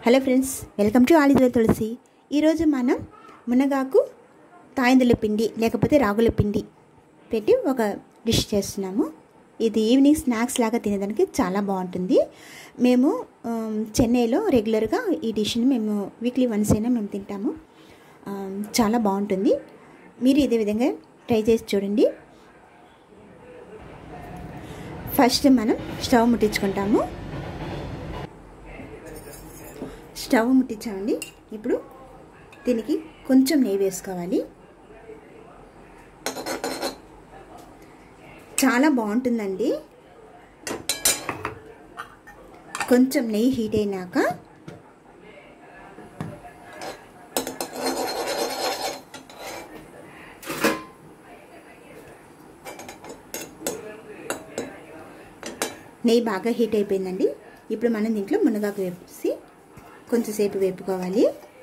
hello friends welcome to ఆలిదుల తులసి ఈరోజు మనం మునగాకు తాయిందుల పిండి లేకపోతే రాగుల పిండి పెట్టి ఒక డిష్ చేస్తున్నాము ఇది ఈవినింగ్ స్నాక్స్ లాగా తినేదానికి చాలా బాగుంటుంది మేము ఆమ్, చెన్నైలో రెగ్యులర్గా ఈ డిష్ని మేము వీక్లీ వన్స్ అయినా మేము తింటాము ఆమ్, చాలా బాగుంటుంది మీరు ఇదే విధంగా ట్రై చేసి చూడండి ఫస్ట్ మనం స్టవ్ ముట్టించుకుంటాము స్టవ్ ముట్టించామండి ఇప్పుడు దీనికి కొంచెం నెయ్యి వేసుకోవాలి చాలా బాగుంటుందండి కొంచెం నెయ్యి హీట్ అయినాక నెయ్యి బాగా హీట్ అయిపోయిందండి ఇప్పుడు మనం దీంట్లో మునగాకు వేసి కొంచెంసేపు వేపుకోవాలి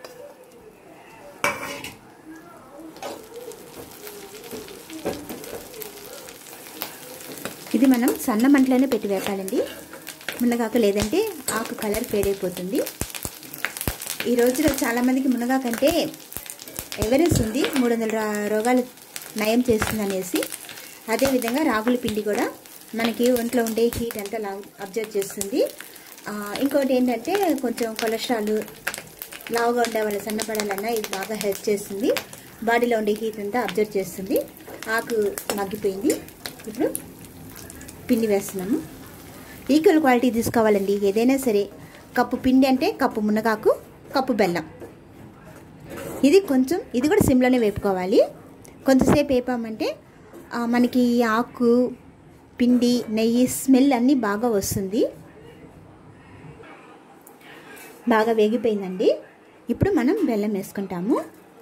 ఇది మనం సన్న మంటలోనే పెట్టి వేపాలండి మునగాకు లేదంటే ఆకు కలర్ ఫేడ్ అయిపోతుంది ఈ రోజులో చాలామందికి మునగాకు అంటే ఎవరెస్ ఉంది మూడు వందల రోగాలు నయం చేస్తుంది అనేసి అదేవిధంగా రాగుల పిండి కూడా మనకి ఒంట్లో ఉండే హీట్ అంతా లా అబ్జర్వ్ చేస్తుంది ఇంకోటి ఏంటంటే కొంచెం కొలెస్ట్రాల్ లావుగా ఉండే వాళ్ళు సన్నపడాలన్నా ఇది బాగా హెల్ప్ చేస్తుంది బాడీలో ఉండే హీట్ అంతా అబ్జర్వ్ చేస్తుంది ఆకు మగ్గిపోయింది ఇప్పుడు పిండి వేస్తున్నాము ఈక్వల్ క్వాలిటీ తీసుకోవాలండి ఏదైనా సరే కప్పు పిండి అంటే కప్పు మునగాకు కప్పు బెల్లం ఇది కొంచెం ఇది కూడా సిమ్లోనే వేపుకోవాలి కొంచెంసేపు వేపామంటే మనకి ఆకు పిండి నెయ్యి స్మెల్ అన్నీ బాగా వస్తుంది బాగా వేగిపోయిందండి ఇప్పుడు మనం బెల్లం వేసుకుంటాము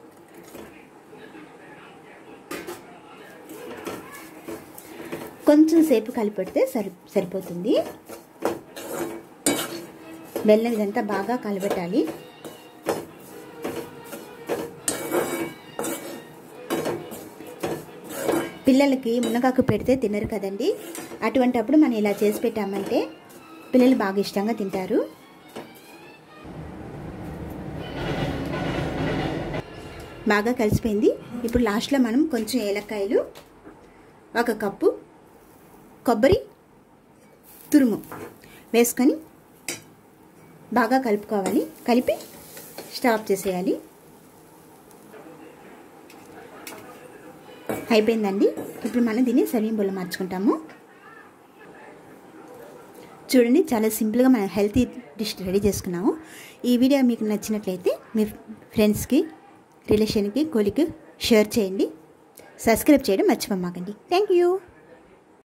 కొంచెం సేపు కలిపెడితే సరి సరిపోతుంది బెల్లం ఇదంతా బాగా కలబెట్టాలి పిల్లలకి మునగాకు పెడితే తినరు కదండి అటువంటప్పుడు మనం ఇలా చేసి పెట్టామంటే పిల్లలు బాగా ఇష్టంగా తింటారు బాగా కలిసిపోయింది ఇప్పుడు లాస్ట్లో మనం కొంచెం ఏలక్కాయలు ఒక కప్పు కొబ్బరి తురుము వేసుకొని బాగా కలుపుకోవాలి కలిపి స్టాప్ చేసేయాలి అయిపోయిందండి ఇప్పుడు మనం దీన్ని సర్వింగ్ బౌల్లో మార్చుకుంటాము చూడండి చాలా సింపుల్గా మనం హెల్తీ డిష్ రెడీ చేసుకున్నాము ఈ వీడియో మీకు నచ్చినట్లయితే మీ ఫ్రెండ్స్కి రిలేషన్కి కోలికి షేర్ చేయండి సబ్స్క్రైబ్ చేయడం మర్చిపోమాకండి థ్యాంక్ యూ